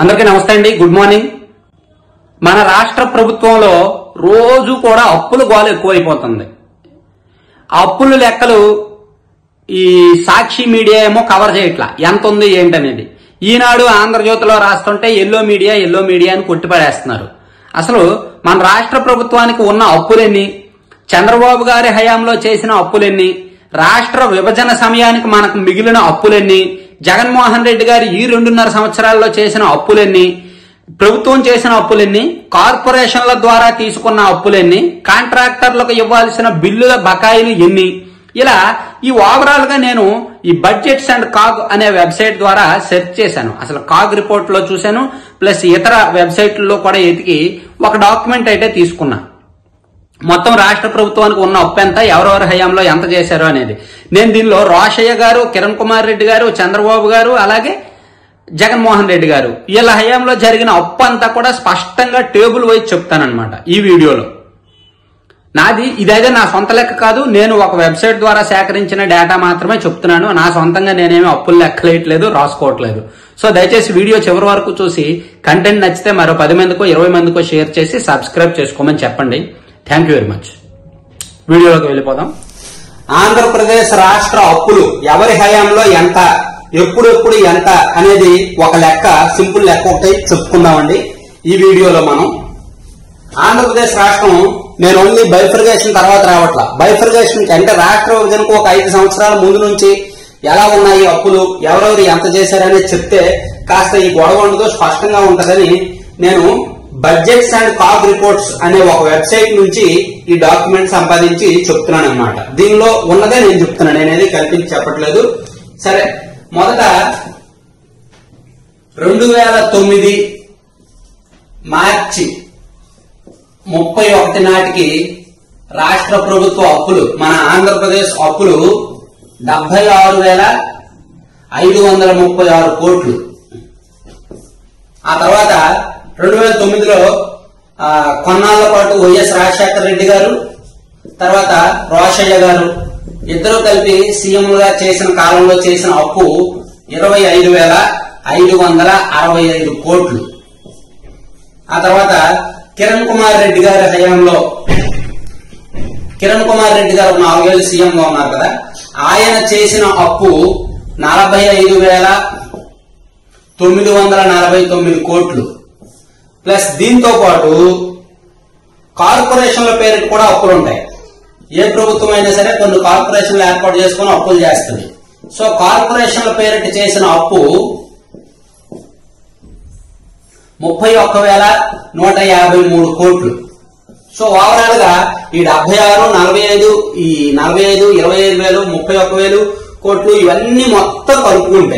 అందరికీ నమస్తే అండి గుడ్ మార్నింగ్ మన రాష్ట్ర ప్రభుత్వంలో రోజు కూడా అప్పుల గోల ఎక్కువైపోతుంది ఆ అప్పుల లెక్కలు ఈ సాక్షి మీడియా ఏమో కవర్ చేయట్లా ఎంత ఉంది ఏంటనేది ఈనాడు ఆంధ్రజ్యోతిలో రాస్తుంటే ఎల్లో మీడియా ఎల్లో మీడియా అని కొట్టిపడేస్తున్నారు అసలు మన రాష్ట్ర ప్రభుత్వానికి ఉన్న అప్పులెన్ని చంద్రబాబు గారి హయాంలో చేసిన అప్పులెన్ని రాష్ట్ర విభజన సమయానికి మనకు మిగిలిన అప్పులెన్ని జగన్మోహన్ రెడ్డి గారు ఈ రెండున్నర సంవత్సరాల్లో చేసిన అప్పులెన్ని ప్రభుత్వం చేసిన అప్పులెన్ని కార్పొరేషన్ల ద్వారా తీసుకున్న అప్పులెన్ని కాంట్రాక్టర్లకు ఇవ్వాల్సిన బిల్లుల బకాయిలు ఎన్ని ఇలా ఈ ఓవరాల్ గా నేను ఈ బడ్జెట్స్ అండ్ కాగ్ అనే వెబ్సైట్ ద్వారా సెర్చ్ చేశాను అసలు కాగ్ రిపోర్ట్ లో చూశాను ప్లస్ ఇతర వెబ్సైట్లలో కూడా ఎతికి ఒక డాక్యుమెంట్ అయితే తీసుకున్నా మొత్తం రాష్ట్ర ప్రభుత్వానికి ఉన్న అప్పు ఎంత ఎవరెవరి హయాంలో ఎంత చేశారు అనేది నేను దీనిలో రోషయ్య గారు కిరణ్ కుమార్ రెడ్డి గారు చంద్రబాబు గారు అలాగే జగన్మోహన్ రెడ్డి గారు వీళ్ళ హయాంలో జరిగిన అప్పు అంతా కూడా స్పష్టంగా టేబుల్ వైజ్ చెప్తానన్నమాట ఈ వీడియోలో నాది ఇదైతే నా సొంత లెక్క కాదు నేను ఒక వెబ్సైట్ ద్వారా సేకరించిన డేటా మాత్రమే చెప్తున్నాను నా సొంతంగా నేనేమి అప్పులు లెక్కలేయట్లేదు రాసుకోవట్లేదు సో దయచేసి వీడియో చివరి వరకు చూసి కంటెంట్ నచ్చితే మరో పది మందికో ఇరవై మందికో షేర్ చేసి సబ్స్క్రైబ్ చేసుకోమని చెప్పండి థ్యాంక్ యూ వెరీ మచ్ వీడియోలోకి వెళ్ళిపోదాం ఆంధ్రప్రదేశ్ రాష్ట్ర అప్పులు ఎవరి హయాంలో ఎంత ఎప్పుడెప్పుడు ఎంత అనేది ఒక లెక్క సింపుల్ లెక్క ఒకటి చెప్పుకుందామండి ఈ వీడియోలో మనం ఆంధ్రప్రదేశ్ రాష్ట్రం నేను ఓన్లీ బైఫర్గేషన్ తర్వాత రావట్లా బైఫర్గేషన్ అంటే రాష్ట్ర విభజనకు ఒక ఐదు సంవత్సరాల ముందు నుంచి ఎలా ఉన్నాయి అప్పులు ఎవరెవరు ఎంత చేశారనేది చెప్తే కాస్త ఈ గొడవ ఉండదు స్పష్టంగా ఉంటదని నేను బడ్జెట్స్ అండ్ కాగ్ రిపోర్ట్స్ అనే ఒక వెబ్సైట్ నుంచి ఈ డాక్యుమెంట్ సంపాదించి చెప్తున్నాను అనమాట దీనిలో ఉన్నదే నేను చెప్తున్నాను నేనేది కల్పించి చెప్పట్లేదు సరే మొదట రెండు వేల తొమ్మిది మార్చి ముప్పై ఒకటి నాటికి రాష్ట్ర ప్రభుత్వ అప్పులు మన ఆంధ్రప్రదేశ్ అప్పులు డెబ్బై ఆరు వేల ఐదు వందల ముప్పై ఆరు కోట్లు ఆ తర్వాత రెండు వేల తొమ్మిదిలో ఆ, కొన్నాళ్ల పాటు వైఎస్ రాజశేఖర రెడ్డి గారు తర్వాత రోషయ్య గారు ఇద్దరు కలిపి సీఎంలుగా చేసిన కాలంలో చేసిన అప్పు ఇరవై ఐదు వేల ఐదు వందల అరవై ఐదు కోట్లు ఆ తర్వాత కిరణ్ కుమార్ రెడ్డి గారి హయాంలో కిరణ్ కుమార్ రెడ్డి గారు నాలుగేళ్లు సీఎం గా ఉన్నారు కదా ఆయన చేసిన అప్పు నలభై ఐదు వేల తొమ్మిది వందల నలభై తొమ్మిది కోట్లు ప్లస్ దీంతో పాటు కార్పొరేషన్ల పేరిట కూడా అప్పులు ఉంటాయి ఏ ప్రభుత్వం అయినా సరే కొన్ని కార్పొరేషన్లు ఏర్పాటు చేసుకుని అప్పులు చేస్తుంది సో కార్పొరేషన్ల పేరిట చేసిన అప్పు ముప్పై ఒక్క వేల నూట యాభై మూడు కోట్లు సో ఓవరాల్ గా ఈ డెబ్బై ఆరు నలభై ఐదు ఈ నలభై ఐదు ఇరవై ఐదు వేలు ముప్పై ఒక్క వేలు కోట్లు ఇవన్నీ మొత్తం కలుపుకుంటే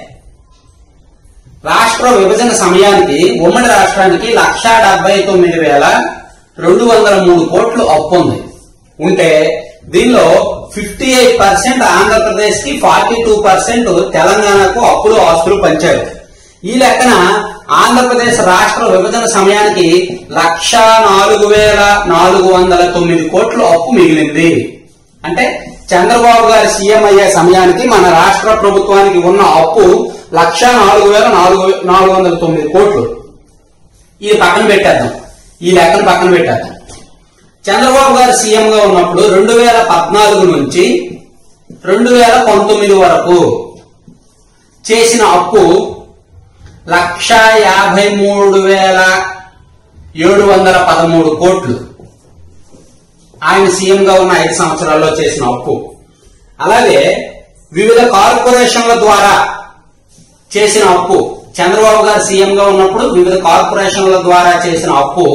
రాష్ట్ర విభజన సమయానికి ఉమ్మడి రాష్ట్రానికి లక్షా డెబ్బై తొమ్మిది వేల రెండు వందల మూడు కోట్లు అప్పు ఉంది ఉంటే దీనిలో ఫిఫ్టీ ఎయిట్ పర్సెంట్ ఆంధ్రప్రదేశ్ కి ఫార్టీ టూ పర్సెంట్ తెలంగాణకు అప్పులు ఆస్తులు పంచారు ఈ లెక్కన ఆంధ్రప్రదేశ్ రాష్ట్ర విభజన సమయానికి లక్షా నాలుగు వేల నాలుగు వందల తొమ్మిది కోట్లు అప్పు మిగిలింది అంటే చంద్రబాబు గారి సీఎం అయ్యే సమయానికి మన రాష్ట్ర ప్రభుత్వానికి ఉన్న అప్పు లక్షా నాలుగు వేల నాలుగు నాలుగు వందల తొమ్మిది కోట్లు ఇది పక్కన పెట్టేద్దాం ఈ లెక్కను పక్కన పెట్టేద్దాం చంద్రబాబు గారు సీఎం గా ఉన్నప్పుడు రెండు వేల పద్నాలుగు నుంచి రెండు వేల పంతొమ్మిది వరకు చేసిన అప్పు లక్ష యాభై మూడు వేల ఏడు వందల పదమూడు కోట్లు ఆయన సీఎం గా ఉన్న ఐదు సంవత్సరాల్లో చేసిన అప్పు అలాగే వివిధ కార్పొరేషన్ల ద్వారా చేసిన అప్పు చంద్రబాబు గారు సీఎం గా ఉన్నప్పుడు వివిధ కార్పొరేషన్ల ద్వారా చేసిన అప్పు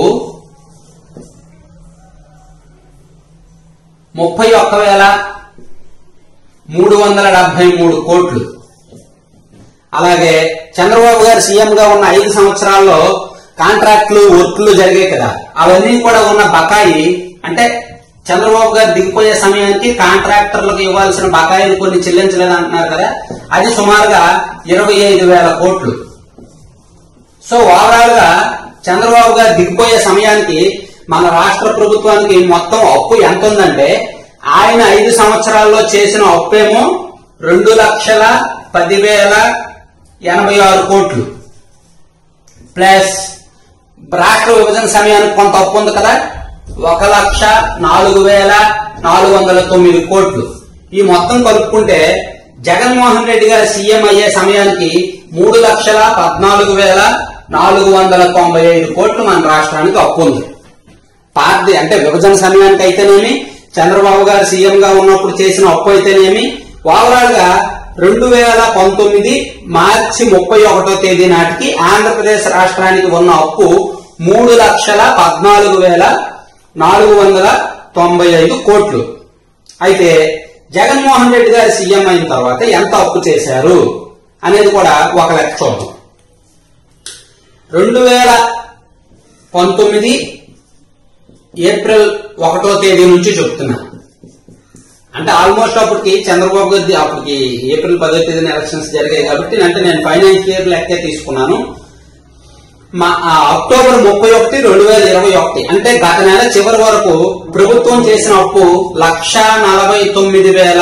ముప్పై ఒక్క వేల మూడు వందల డెబ్బై మూడు కోట్లు అలాగే చంద్రబాబు గారు సీఎం గా ఉన్న ఐదు సంవత్సరాల్లో కాంట్రాక్టులు వర్క్లు జరిగాయి కదా అవన్నీ కూడా ఉన్న బకాయి అంటే చంద్రబాబు గారు దిగిపోయే సమయానికి కాంట్రాక్టర్లకు ఇవ్వాల్సిన బకాయిలు కొన్ని చెల్లించలేదు అంటున్నారు కదా అది సుమారుగా ఇరవై ఐదు వేల కోట్లు సో ఓవరాల్ గా చంద్రబాబు గారు దిగిపోయే సమయానికి మన రాష్ట్ర ప్రభుత్వానికి మొత్తం అప్పు ఎంత ఉందంటే ఆయన ఐదు సంవత్సరాల్లో చేసిన అప్పేమో రెండు లక్షల పదివేల ఎనభై ఆరు కోట్లు ప్లస్ రాష్ట్ర విభజన సమయానికి కొంత అప్పు ఉంది కదా ఒక లక్ష నాలుగు వేల నాలుగు వందల తొమ్మిది కోట్లు ఈ మొత్తం కలుపుకుంటే జగన్మోహన్ రెడ్డి గారు సీఎం అయ్యే సమయానికి మూడు లక్షల పద్నాలుగు వేల నాలుగు వందల తొంభై ఐదు కోట్లు మన రాష్ట్రానికి అప్పు ఉంది పార్టీ అంటే విభజన సమయానికి అయితేనేమి చంద్రబాబు గారు సీఎం గా ఉన్నప్పుడు చేసిన అప్పు అయితేనేమి ఓవరాల్ గా రెండు వేల పంతొమ్మిది మార్చి ముప్పై ఒకటో తేదీ నాటికి ఆంధ్రప్రదేశ్ రాష్ట్రానికి ఉన్న అప్పు మూడు లక్షల పద్నాలుగు వేల నాలుగు వందల తొంభై ఐదు కోట్లు అయితే జగన్మోహన్ రెడ్డి గారు సీఎం అయిన తర్వాత ఎంత అప్పు చేశారు అనేది కూడా ఒక లెక్క చూద్దాం రెండు వేల పంతొమ్మిది ఏప్రిల్ ఒకటో తేదీ నుంచి చెప్తున్నా అంటే ఆల్మోస్ట్ అప్పటికి చంద్రబాబు గారి అప్పటికి ఏప్రిల్ పదో తేదీన ఎలక్షన్స్ జరిగాయి కాబట్టి అంటే నేను ఫైనాన్స్ ఇయర్ లెక్కే తీసుకున్నాను మా ఆ అక్టోబర్ ముప్పై ఒకటి రెండు వేల ఇరవై ఒకటి అంటే గత నెల చివరి వరకు ప్రభుత్వం చేసిన అప్పు లక్ష నలభై తొమ్మిది వేల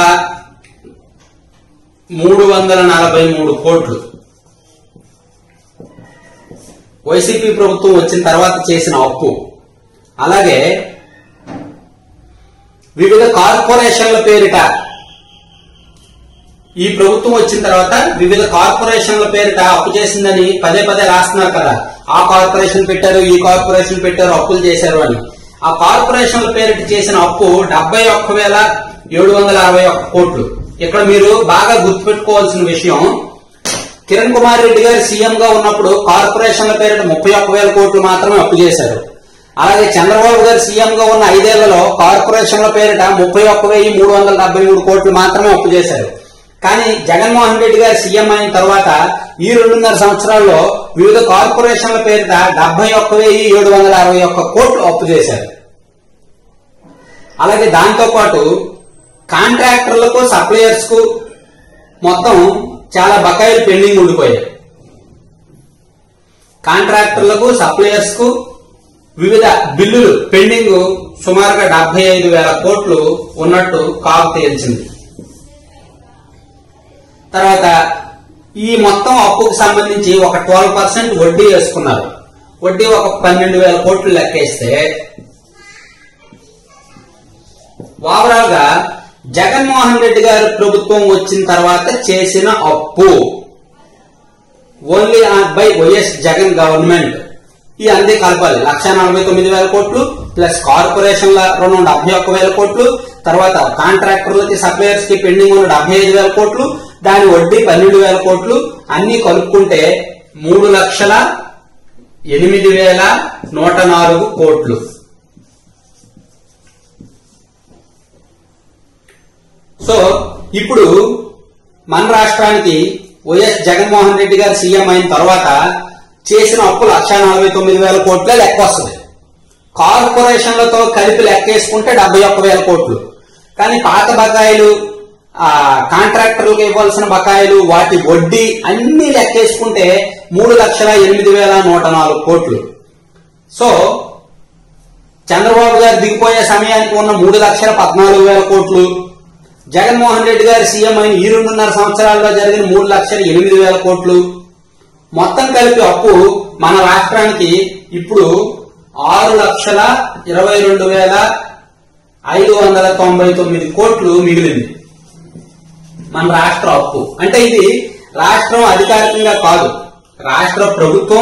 మూడు వందల నలభై మూడు కోట్లు వైసీపీ ప్రభుత్వం వచ్చిన తర్వాత చేసిన అప్పు అలాగే వివిధ కార్పొరేషన్ల పేరిట ఈ ప్రభుత్వం వచ్చిన తర్వాత వివిధ కార్పొరేషన్ల పేరిట అప్పు చేసిందని పదే పదే రాస్తున్నారు కదా ఆ కార్పొరేషన్ పెట్టారు ఈ కార్పొరేషన్ పెట్టారు అప్పులు చేశారు అని ఆ కార్పొరేషన్ల పేరిట చేసిన అప్పు డెబ్బై ఒక్క వేల ఏడు వందల అరవై ఒక్క కోట్లు ఇక్కడ మీరు బాగా గుర్తుపెట్టుకోవాల్సిన విషయం కిరణ్ కుమార్ రెడ్డి గారు సీఎం గా ఉన్నప్పుడు కార్పొరేషన్ల పేరిట ముప్పై ఒక్క వేల కోట్లు మాత్రమే అప్పు చేశారు అలాగే చంద్రబాబు గారు సీఎం గా ఉన్న ఐదేళ్లలో కార్పొరేషన్ల పేరిట ముప్పై ఒక్క వెయ్యి మూడు వందల డెబ్బై మూడు కోట్లు మాత్రమే అప్పు చేశారు కానీ జగన్మోహన్ రెడ్డి గారు సీఎం అయిన తర్వాత ఈ రెండున్నర సంవత్సరాల్లో వివిధ కార్పొరేషన్ల పేరిట డెబ్బై ఒక్క వెయ్యి ఏడు వందల అరవై ఒక్క కోట్లు అప్పు చేశారు అలాగే దాంతో పాటు కాంట్రాక్టర్లకు సప్లయర్స్ కు మొత్తం చాలా బకాయిలు పెండింగ్ ఉండిపోయాయి కాంట్రాక్టర్లకు సప్లయర్స్ కు వివిధ బిల్లులు పెండింగ్ సుమారుగా డెబ్బై ఐదు వేల కోట్లు ఉన్నట్టు కాపు తేల్చింది తర్వాత ఈ మొత్తం అప్పుకు సంబంధించి ఒక ట్వెల్వ్ పర్సెంట్ వడ్డీ వేసుకున్నారు వడ్డీ ఒక పన్నెండు వేల కోట్లు లెక్కేస్తే ఓవరాల్ గా జగన్మోహన్ రెడ్డి గారి ప్రభుత్వం వచ్చిన తర్వాత చేసిన అప్పు only by YS Jagan government ఈ అన్ని కలపాలి లక్ష నలభై తొమ్మిది వేల కోట్లు ప్లస్ కార్పొరేషన్ల రుణం డెబ్బై ఒక్క వేల కోట్లు తర్వాత కాంట్రాక్టర్లకి సప్లయర్స్ కి పెండింగ్ ఉన్న డెబ్బై ఐదు వేల కోట్లు దాని వడ్డీ పన్నెండు వేల కోట్లు అన్ని కలుపుకుంటే మూడు లక్షల ఎనిమిది వేల నూట నాలుగు కోట్లు సో ఇప్పుడు మన రాష్ట్రానికి వైఎస్ జగన్మోహన్ రెడ్డి గారు సీఎం అయిన తర్వాత చేసిన అప్పు లక్ష నలభై తొమ్మిది వేల కోట్లే లెక్క వస్తుంది కార్పొరేషన్లతో కలిపి లెక్కేసుకుంటే డెబ్బై ఒక్క వేల కోట్లు కానీ పాత బకాయిలు ఆ కాంట్రాక్టర్లకు ఇవ్వాల్సిన బకాయిలు వాటి వడ్డీ అన్ని లెక్కేసుకుంటే మూడు లక్షల ఎనిమిది వేల నూట నాలుగు కోట్లు సో చంద్రబాబు గారు దిగిపోయే సమయానికి ఉన్న మూడు లక్షల పద్నాలుగు వేల కోట్లు జగన్మోహన్ రెడ్డి గారు సీఎం అయిన ఈ రెండున్నర సంవత్సరాల్లో జరిగిన మూడు లక్షల ఎనిమిది వేల కోట్లు మొత్తం కలిపి అప్పు మన రాష్ట్రానికి ఇప్పుడు ఆరు లక్షల ఇరవై రెండు వేల ఐదు వందల తొంభై తొమ్మిది కోట్లు మిగిలింది మన రాష్ట్ర అప్పు అంటే ఇది రాష్ట్రం అధికారికంగా కాదు రాష్ట్ర ప్రభుత్వం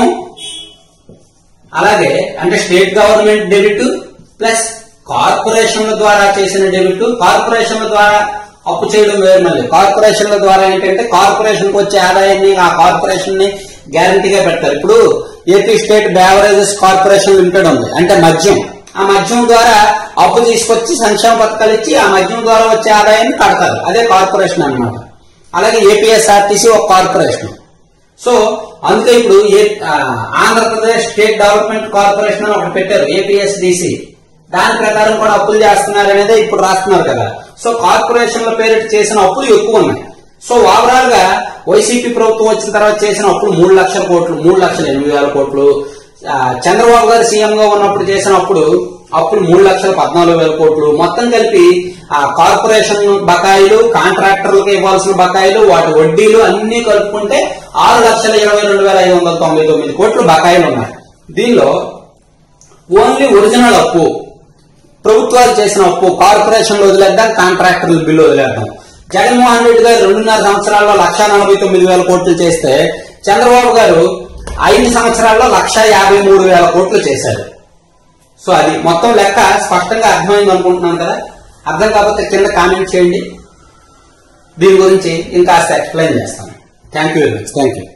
అలాగే అంటే స్టేట్ గవర్నమెంట్ డెబిట్ ప్లస్ కార్పొరేషన్ల ద్వారా చేసిన డెబిట్ కార్పొరేషన్ల ద్వారా అప్పు చేయడం వేరు మళ్ళీ కార్పొరేషన్ల ద్వారా ఏంటంటే కార్పొరేషన్ కు వచ్చే ఆదాయాన్ని ఆ కార్పొరేషన్ ని గ్యారంటీగా పెడతారు ఇప్పుడు AP state beverages corporation limited ఉంది అంటే మద్యం ఆ మద్యం ద్వారా అప్పు తీసుకొచ్చి సంక్షేమ పథకాలు ఇచ్చి ఆ మద్యం ద్వారా వచ్చే ఆదాయాన్ని కడతారు అదే కార్పొరేషన్ అన్నమాట అలాగే ఏపీఎస్ఆర్టీసీ ఒక కార్పొరేషన్ సో అందుకే ఇప్పుడు ఏ ఆ, ఆంధ్రప్రదేశ్ స్టేట్ డెవలప్మెంట్ కార్పొరేషన్ అని ఒకటి పెట్టారు ఏపీఎస్డిసి దాని ప్రకారం కూడా అప్పులు చేస్తున్నారు అనేది ఇప్పుడు రాస్తున్నారు కదా సో కార్పొరేషన్ల పేరిట చేసిన అప్పులు ఎక్కువ ఉన్నాయి సో ఓవరాల్ గా వైసీపీ ప్రభుత్వం వచ్చిన తర్వాత చేసిన అప్పులు మూడు లక్షల కోట్లు మూడు లక్షల ఎనిమిది వేల కోట్లు ఆ, చంద్రబాబు గారు సీఎం గా ఉన్నప్పుడు చేసిన అప్పుడు అప్పులు మూడు లక్షల పద్నాలుగు వేల కోట్లు మొత్తం కలిపి ఆ కార్పొరేషన్ బకాయిలు కాంట్రాక్టర్లకు ఇవ్వాల్సిన బకాయిలు వాటి వడ్డీలు అన్ని కలుపుకుంటే ఆరు లక్షల ఇరవై రెండు వేల ఐదు వందల తొంభై తొమ్మిది కోట్లు బకాయిలు ఉన్నాయి దీనిలో ఓన్లీ ఒరిజినల్ అప్పు ప్రభుత్వాలు చేసిన అప్పు కార్పొరేషన్లు వదిలేద్దాం కాంట్రాక్టర్ల బిల్లు వదిలేద్దాం జగన్మోహన్ రెడ్డి గారు రెండున్నర సంవత్సరాల్లో లక్ష నలభై తొమ్మిది వేల కోట్లు చేస్తే చంద్రబాబు గారు ఐదు సంవత్సరాల్లో లక్ష యాభై మూడు వేల కోట్లు చేశారు సో అది మొత్తం లెక్క స్పష్టంగా అర్థమైంది అనుకుంటున్నాను కదా అర్థం కాకపోతే కింద కామెంట్ చేయండి దీని గురించి ఇంకా ఎక్స్ప్లెయిన్ చేస్తాను thank you very much thank you